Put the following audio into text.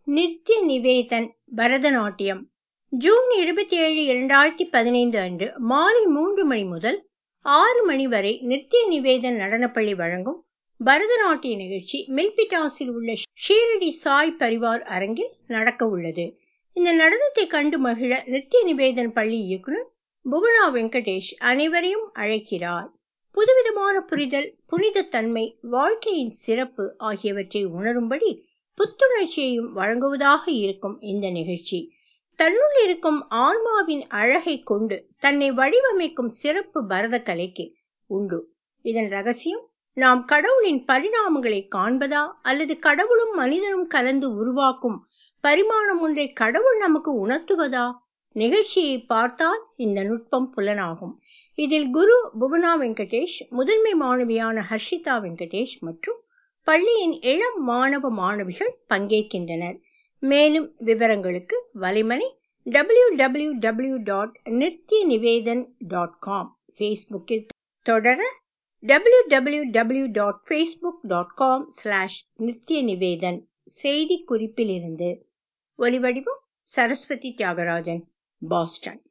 நித்ய நிவேதன் பரதநாட்டியம் ஜூன் இருபத்தி ஏழு இரண்டாயிரத்தி பதினைந்து அன்று மாலை மூன்று மணி முதல் ஆறு மணி வரை நித்ய நிவேதன் நடனப்பள்ளி வழங்கும் பரதநாட்டிய நிகழ்ச்சி மில்பிட்டாஸில் உள்ள ஷீரடி சாய் பரிவார் அரங்கில் நடக்க உள்ளது இந்த நடனத்தை கண்டு மகிழ நித்ய நிவேதன் பள்ளி இயக்குனர் புவனா வெங்கடேஷ் அனைவரையும் அழைக்கிறார் புதுவிதமான புரிதல் புனித தன்மை வாழ்க்கையின் சிறப்பு ஆகியவற்றை உணரும்படி புத்துணர்ச்சியையும் வழங்குவதாக இருக்கும் இந்த நிகழ்ச்சி தன்னுள் இருக்கும் ஆன்மாவின் அழகை கொண்டு தன்னை வடிவமைக்கும் சிறப்பு பரத கலைக்கு உண்டு இதன் ரகசியம் நாம் கடவுளின் பரிணாமங்களை காண்பதா அல்லது கடவுளும் மனிதனும் கலந்து உருவாக்கும் பரிமாணம் ஒன்றை கடவுள் நமக்கு உணர்த்துவதா நிகழ்ச்சியை பார்த்தால் இந்த நுட்பம் புலனாகும் இதில் குரு புவனா வெங்கடேஷ் முதன்மை மாணவியான ஹர்ஷிதா வெங்கடேஷ் மற்றும் பள்ளியின் இளம் மாணவ மாணவிகள் பங்கேற்கின்றனர் மேலும் விவரங்களுக்கு வலைமணி W W W dot Nithya Nivedhan dot com ஃபேஸ்புக்கில் தொடர W W W dot Facebook dot com slash Nithya Nivedhan செய்தி குறிப்பிலிருந்து ஒலிவடிவம் சரஸ்வதி தியாகராஜன் பாஸ்டன்